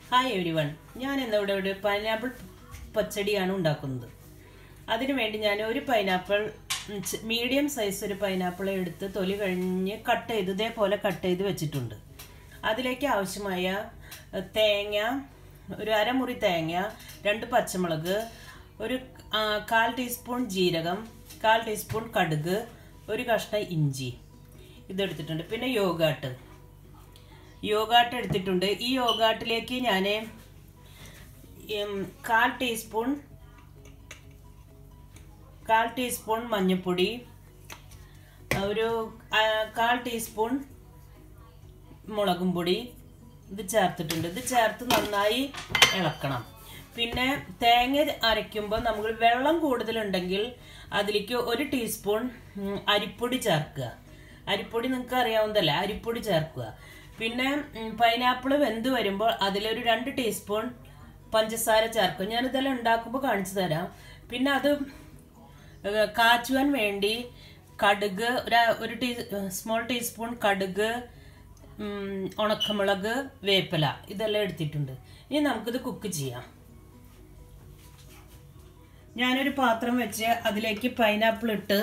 hi every one ഞാൻ ഇന്നിവിടെ ഒരു പൈനാപ്പിൾ പച്ചടിയാണ് ഉണ്ടാക്കുന്നത് അതിനു വേണ്ടി ഞാൻ ഒരു പൈനാപ്പിൾ മീഡിയം സൈസ് ഒരു പൈനാപ്പിൾ എടുത്ത് തൊലി കഴിഞ്ഞ് കട്ട് ചെയ്ത് ഇതേപോലെ കട്ട് ചെയ്ത് വെച്ചിട്ടുണ്ട് അതിലേക്ക് ആവശ്യമായ ഏഹ്, തേങ്ങ ഒരു അരമുറി തേങ്ങ രണ്ട് പച്ചമുളക് ഒരു ആ, കാൽ ടീസ്പൂൺ ജീരകം കാൽ ടീസ്പൂൺ കടുക് ഒരു കഷ്ണം ഇഞ്ചി ഇതെടുത്തിട്ടുണ്ട് പിന്നെ യോഗാട്ട് യോഗാട്ട് എടുത്തിട്ടുണ്ട് ഈ യോഗാട്ടിലേക്ക് ഞാൻ കാൽ ടീസ്പൂൺ കാൽ ടീസ്പൂൺ മഞ്ഞൾപ്പൊടി ഒരു ആ, കാൽ ടീസ്പൂൺ മുളകും പൊടി ഇത് ചേർത്തിട്ടുണ്ട് ഇത് ചേർത്ത് നന്നായി ഇളക്കണം പിന്നെ തേങ്ങ അരയ്ക്കുമ്പോൾ നമ്മൾ വെള്ളം കൂടുതലുണ്ടെങ്കിൽ അതിലേക്ക് ഒരു ടീസ്പൂൺ ഉം, അരിപ്പൊടി ചേർക്കുക അരിപ്പൊടി നിങ്ങൾക്ക് അറിയാവുന്നതല്ല അരിപ്പൊടി ചേർക്കുക പിന്നെ പൈനാപ്പിൾ വെന്ത് വരുമ്പോൾ അതിലൊരു രണ്ട് ടീസ്പൂൺ പഞ്ചസാര ചേർക്കും ഞാനിതെല്ലാം ഉണ്ടാക്കുമ്പോൾ കാണിച്ചു തരാം പിന്നെ അത് ഏഹ് കാച്ചുവാൻ വേണ്ടി കടുക് ഒരു ഒരു ടീ സ്മോൾ ടീസ്പൂൺ കടുക് ഉം, ഉണക്കമുളക് വേപ്പില ഇതെല്ലാം എടുത്തിട്ടുണ്ട് ഇനി നമുക്കിത് കുക്ക് ചെയ്യാം ഞാനൊരു പാത്രം വെച്ച് അതിലേക്ക് പൈനാപ്പിൾ ഇട്ട്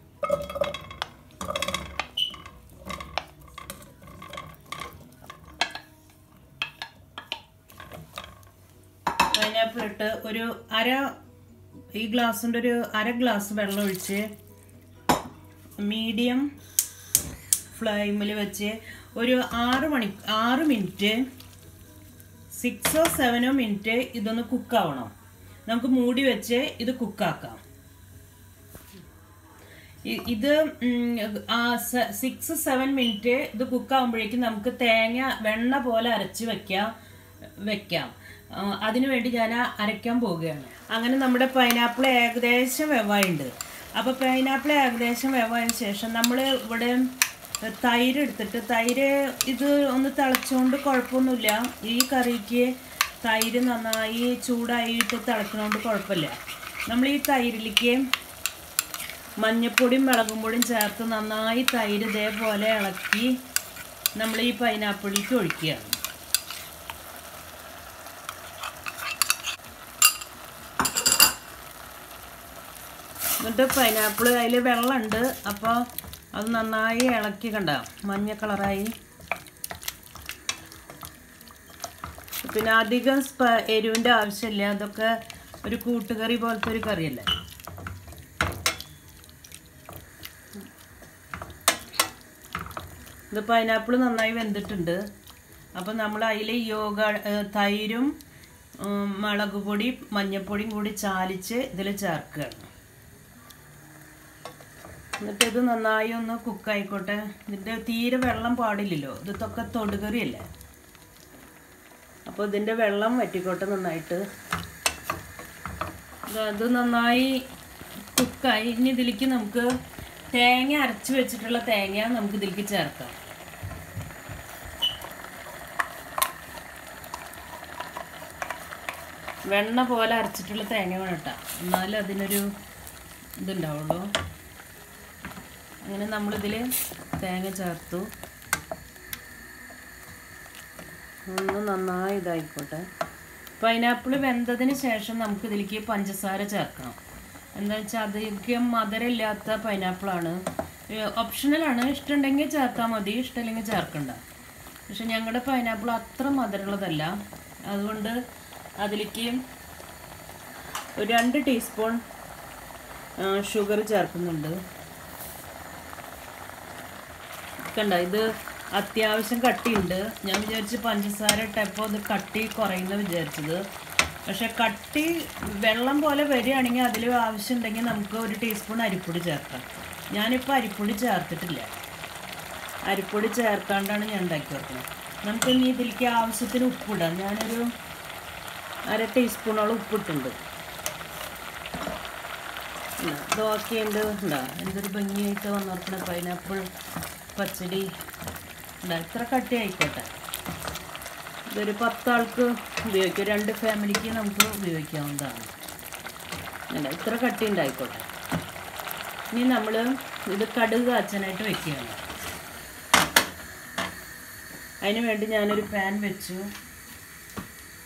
പൈനാപ്പിൾ ഇട്ട് ഒരു അര ഈ ഗ്ലാസിൻ്റെ ഒരു അര ഗ്ലാസ് വെള്ളം ഒഴിച്ച് മീഡിയം ഫ്ലെയിമിൽ വെച്ച് ഒരു ആറ് മണി ആറ് മിനിറ്റ് സിക്സോ സെവനോ മിനിറ്റ് ഇതൊന്ന് കുക്കാവണം നമുക്ക് മൂടി വെച്ച് ഇത് കുക്കാക്കാം ഇ- ഇത് സിക്സ് സെവൻ മിനിറ്റ് ഇത് കുക്കാവുമ്പോഴേക്കും നമുക്ക് തേങ്ങ വെണ്ണ പോലെ അരച്ച് വെക്കാം വെക്കാം ആ, അതിനുവേണ്ടി ഞാൻ അരയ്ക്കാൻ പോവുകയാണ് അങ്ങനെ നമ്മുടെ പൈനാപ്പിൾ ഏകദേശം വെവായുണ്ട് അപ്പോൾ പൈനാപ്പിൾ ഏകദേശം വെവായതിനു ശേഷം നമ്മൾ ഇവിടെ തൈര് എടുത്തിട്ട് തൈര് ഇത് ഒന്ന് തിളച്ചുകൊണ്ട് കുഴപ്പമൊന്നുമില്ല ഈ കറിക്ക് തൈര് നന്നായി ചൂടായിട്ട് തിളക്കണോണ്ട് കുഴപ്പമില്ല നമ്മൾ ഈ തൈരിലേക്ക് മഞ്ഞപ്പൊടിയും മുളകും പൊടിയും ചേർത്ത് നന്നായി തൈര് ഇതേപോലെ ഇളക്കി നമ്മൾ ഈ പൈനാപ്പിളിലേക്ക് ഒഴിക്കുകയാണ് എന്നിട്ട് പൈനാപ്പിൾ അതിൽ വെള്ളമുണ്ട് അപ്പോൾ അത് നന്നായി ഇളക്കി കണ്ട മഞ്ഞ കളറായി പിന്നെ അധികം സ്പ എരിവിൻ്റെ ആവശ്യമില്ല അതൊക്കെ ഒരു കൂട്ടുകറി പോലത്തെ ഒരു കറിയല്ലേ ഇത് പൈനാപ്പിൾ നന്നായി വെന്തിട്ടുണ്ട് അപ്പം നമ്മൾ അതിൽ യോഗ ഏഹ് തൈരും ഉം, മുളക് പൊടി മഞ്ഞൾപ്പൊടിയും കൂടി ചാലിച്ച് ഇതിൽ ചേർക്കുകയാണ് എന്നിട്ട് ഇത് നന്നായി ഒന്ന് കുക്കായിക്കോട്ടെ ഇതിൻ്റെ തീരെ വെള്ളം പാടില്ലല്ലോ ഇതൊക്കെ തൊടുകറിയല്ലേ അപ്പോൾ ഇതിൻ്റെ വെള്ളം വറ്റിക്കോട്ടെ നന്നായിട്ട് ഇത് അത് നന്നായി കുക്കായി ഇനി ഇതിലേക്ക് നമുക്ക് തേങ്ങ അരച്ച് വെച്ചിട്ടുള്ള തേങ്ങ നമുക്ക് ഇതിലേക്ക് ചേർക്കാം വെണ്ണ പോലെ അരച്ചിട്ടുള്ള തേങ്ങ വേണം കേട്ടോ എന്നാലും അതിനൊരു ഇതുണ്ടാവുള്ളൂ അങ്ങനെ നമ്മളിതിൽ തേങ്ങ ചേർത്തു ഒന്ന് നന്നായി ഇതായിക്കോട്ടെ പൈനാപ്പിൾ വെന്തതിന് ശേഷം നമുക്ക് ഇതിലേക്ക് പഞ്ചസാര ചേർക്കണം എന്താ വെച്ചാൽ അധികം മധുരമില്ലാത്ത പൈനാപ്പിളാണ് ഓപ്ഷണലാണ് ഇഷ്ടമുണ്ടെങ്കിൽ ചേർത്താൽ മതി ഇഷ്ടമില്ലെങ്കിൽ ചേർക്കണ്ട പക്ഷെ ഞങ്ങളുടെ പൈനാപ്പിൾ അത്ര മധുരമുള്ളതല്ല അതുകൊണ്ട് അതിലേക്ക് ഒരു രണ്ട് ടീസ്പൂൺ ഷുഗർ ചേർക്കുന്നുണ്ട് കണ്ട ഇത് അത്യാവശ്യം കട്ടിയുണ്ട് ഞാൻ വിചാരിച്ച് പഞ്ചസാര ഇട്ടപ്പോൾ അത് കട്ടി കുറയുന്ന വിചാരിച്ചത് പക്ഷെ കട്ടി വെള്ളം പോലെ വരികയാണെങ്കിൽ അതിൽ ആവശ്യമുണ്ടെങ്കിൽ നമുക്ക് ഒരു ടീസ്പൂൺ അരിപ്പൊടി ചേർക്കാം ഞാനിപ്പോൾ അരിപ്പൊടി ചേർത്തിട്ടില്ല അരിപ്പൊടി ചേർക്കാണ്ടാണ് ഞാൻ ഉണ്ടാക്കി വെക്കുന്നത് നമുക്ക് ഇനി ഇതിലേക്ക് ആവശ്യത്തിന് ഉപ്പിടാം ഞാനൊരു അര ടീസ്പൂണോളം ഉപ്പിട്ടുണ്ട് ഇതൊക്കെയുണ്ട് ഉണ്ടാ എന്തൊരു ഭംഗിയായിട്ട് വന്നിരിക്കണ പൈനാപ്പിൾ പച്ചടി ഉണ്ടാ ഇത്ര കട്ടി ആയിക്കോട്ടെ ഇതൊരു പത്താൾക്ക് ഉപയോഗിക്കാം രണ്ട് ഫാമിലിക്ക് നമുക്ക് ഉപയോഗിക്കാവുന്നതാണ് അല്ല ഇത്ര കട്ടി ഉണ്ടായിക്കോട്ടെ ഇനി നമ്മൾ ഇത് കടുക് കാച്ചാനായിട്ട് വെക്കുകയാണ് അതിന് വേണ്ടി ഞാനൊരു പാൻ വെച്ചു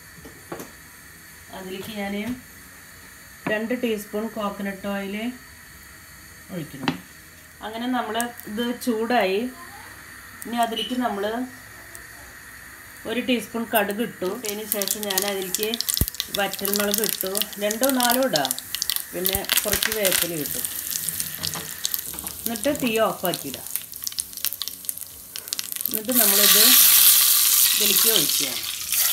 അതിലേക്ക് ഞാൻ രണ്ട് ടീസ്പൂൺ കോക്കനട്ട് ഓയിൽ ഒഴിക്കണം അങ്ങനെ നമ്മൾ ഇത് ചൂടായി ഇനി അതിലേക്ക് നമ്മൾ ഒരു ടീസ്പൂൺ കടുക് ഇട്ടു അതിന് ശേഷം ഞാൻ അതിലേക്ക് വറ്റൽമുളക് ഇട്ടു രണ്ടോ നാലോ ഇടാം പിന്നെ കുറച്ച് വേപ്പില ഇട്ടു എന്നിട്ട് തീ ഓഫാക്കിയിടാം എന്നിട്ട് നമ്മളിത് ഇതിലേക്ക് ഒഴിക്കുകയാണ്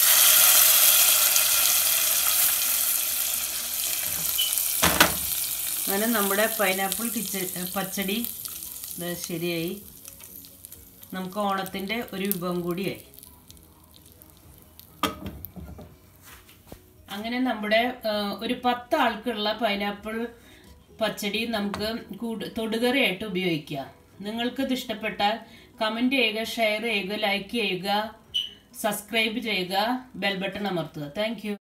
അങ്ങനെ നമ്മുടെ പൈനാപ്പിൾ കിച്ച പച്ചടി ഇത് ശരിയായി നമുക്ക് ഓണത്തിൻ്റെ ഒരു വിഭവം കൂടിയായി അങ്ങനെ നമ്മുടെ ആ, ഒരു പത്ത് ആൾക്കുള്ള പൈനാപ്പിൾ പച്ചടി നമുക്ക് കൂട് തൊടുകറിയായിട്ട് ഉപയോഗിക്കാം നിങ്ങൾക്കിത് ഇഷ്ടപ്പെട്ടാൽ കമൻറ്റ് ചെയ്യുക ഷെയർ ചെയ്യുക ലൈക്ക് ചെയ്യുക സബ്സ്ക്രൈബ് ചെയ്യുക ബെൽ ബട്ടൺ അമർത്തുക താങ്ക്